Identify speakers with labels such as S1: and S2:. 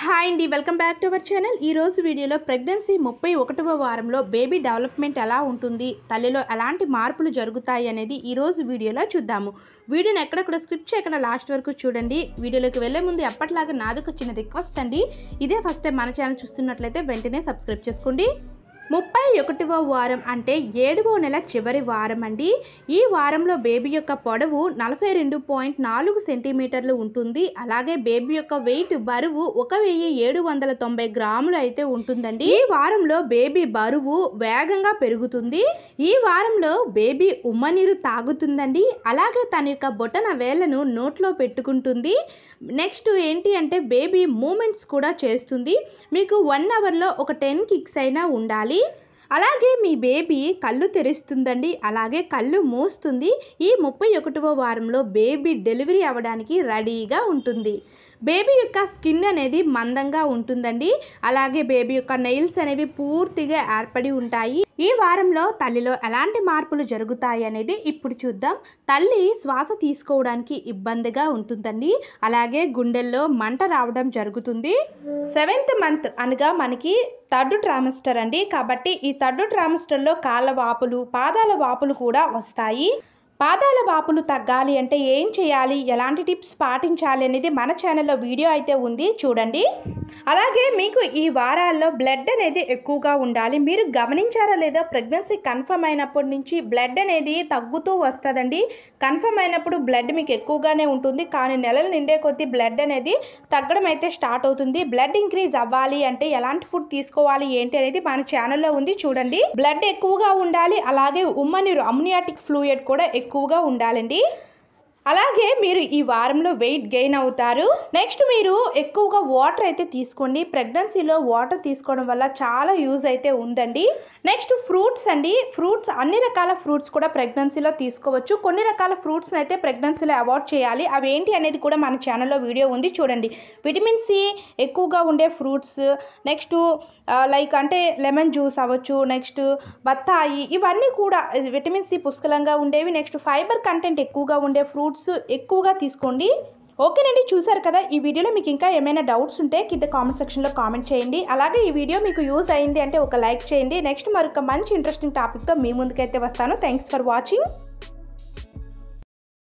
S1: hi అండి welcome back to our channel ఈ రోజు వీడియోలో ప్రెగ్నెన్సీ ముప్పై ఒకటవ వారంలో బేబీ డెవలప్మెంట్ ఎలా ఉంటుంది తల్లిలో ఎలాంటి మార్పులు జరుగుతాయి అనేది ఈ రోజు వీడియోలో చూద్దాము వీడియోని ఎక్కడ కూడా స్క్రిప్ట్ చేయకుండా లాస్ట్ వరకు చూడండి వీడియోలోకి వెళ్ళే ముందు ఎప్పటిలాగా నాదొక చిన్న రిక్వెస్ట్ అండి ఇదే ఫస్ట్ టైం మన ఛానల్ చూస్తున్నట్లయితే వెంటనే సబ్స్క్రైబ్ చేసుకోండి ముప్పై ఒకటవ వారం అంటే ఏడవ నెల చివరి వారం అండి ఈ వారంలో బేబీ యొక్క పొడవు నలభై రెండు పాయింట్ నాలుగు సెంటీమీటర్లు ఉంటుంది అలాగే బేబీ యొక్క వెయిట్ బరువు ఒక వెయ్యి ఏడు వందల తొంభై గ్రాములు అయితే ఉంటుందండి ఈ వారంలో బేబీ బరువు వేగంగా పెరుగుతుంది ఈ వారంలో బేబీ ఉమ్మనీరు తాగుతుందండి అలాగే తన యొక్క బొటన వేళ్లను నోట్లో పెట్టుకుంటుంది నెక్స్ట్ ఏంటి అంటే బేబీ మూమెంట్స్ కూడా చేస్తుంది మీకు వన్ అవర్లో ఒక టెన్ కిక్స్ అయినా ఉండాలి అలాగే మీ బేబీ కళ్ళు తెరుస్తుందండి అలాగే కళ్ళు మూస్తుంది ఈ ముప్పై ఒకటవ వారంలో బేబీ డెలివరీ అవ్వడానికి రెడీగా ఉంటుంది బేబీ యొక్క స్కిన్ అనేది మందంగా ఉంటుందండి అలాగే బేబీ యొక్క నెయిల్స్ అనేవి పూర్తిగా ఏర్పడి ఉంటాయి ఈ వారంలో తల్లిలో ఎలాంటి మార్పులు జరుగుతాయి అనేది ఇప్పుడు చూద్దాం తల్లి శ్వాస తీసుకోవడానికి ఇబ్బందిగా ఉంటుందండి అలాగే గుండెల్లో మంట రావడం జరుగుతుంది సెవెంత్ మంత్ అనగా మనకి థర్డ్ ట్రామిస్టర్ అండి కాబట్టి ఈ థర్డ్ ట్రామిస్టర్లో కాళ్ళ వాపులు పాదాల వాపులు కూడా వస్తాయి పాదాల వాపులు తగ్గాలి అంటే ఏం చేయాలి ఎలాంటి టిప్స్ పాటించాలి అనేది మన ఛానల్లో వీడియో అయితే ఉంది చూడండి అలాగే మీకు ఈ వారాల్లో బ్లడ్ అనేది ఎక్కువగా ఉండాలి మీరు గమనించారా లేదా ప్రెగ్నెన్సీ కన్ఫర్మ్ అయినప్పటి నుంచి బ్లడ్ అనేది తగ్గుతూ వస్తుందండి కన్ఫర్మ్ అయినప్పుడు బ్లడ్ మీకు ఎక్కువగానే ఉంటుంది కానీ నెలలు నిండే కొద్దీ బ్లడ్ అనేది తగ్గడం అయితే స్టార్ట్ అవుతుంది బ్లడ్ ఇంక్రీజ్ అవ్వాలి అంటే ఎలాంటి ఫుడ్ తీసుకోవాలి ఏంటి అనేది మన ఛానల్లో ఉంది చూడండి బ్లడ్ ఎక్కువగా ఉండాలి అలాగే ఉమ్మనీరు అమ్నియాటిక్ ఫ్లూయిడ్ కూడా ఎక్కువగా ఉండాలండి అలాగే మీరు ఈ వారంలో వెయిట్ గెయిన్ అవుతారు నెక్స్ట్ మీరు ఎక్కువగా వాటర్ అయితే తీసుకోండి ప్రెగ్నెన్సీలో వాటర్ తీసుకోవడం వల్ల చాలా యూజ్ అయితే ఉందండి నెక్స్ట్ ఫ్రూట్స్ అండి ఫ్రూట్స్ అన్ని రకాల ఫ్రూట్స్ కూడా ప్రెగ్నెన్సీలో తీసుకోవచ్చు కొన్ని రకాల ఫ్రూట్స్ని అయితే ప్రెగ్నెన్సీలో అవాయిడ్ చేయాలి అవి ఏంటి అనేది కూడా మన ఛానల్లో వీడియో ఉంది చూడండి విటమిన్ సి ఎక్కువగా ఉండే ఫ్రూట్స్ నెక్స్ట్ లైక్ అంటే లెమన్ జ్యూస్ అవ్వచ్చు నెక్స్ట్ బత్తాయి ఇవన్నీ కూడా విటమిన్ సి పుష్కలంగా ఉండేవి నెక్స్ట్ ఫైబర్ కంటెంట్ ఎక్కువగా ఉండే ఫ్రూట్స్ ఎక్కువగా తీసుకోండి ఓకేనండి చూసారు కదా ఈ వీడియోలో మీకు ఇంకా ఏమైనా డౌట్స్ ఉంటే కింద కామెంట్ సెక్షన్లో కామెంట్ చేయండి అలాగే ఈ వీడియో మీకు యూజ్ అయింది అంటే ఒక లైక్ చేయండి నెక్స్ట్ మరొక మంచి ఇంట్రెస్టింగ్ టాపిక్తో మీ ముందుకైతే వస్తాను థ్యాంక్స్ ఫర్ వాచింగ్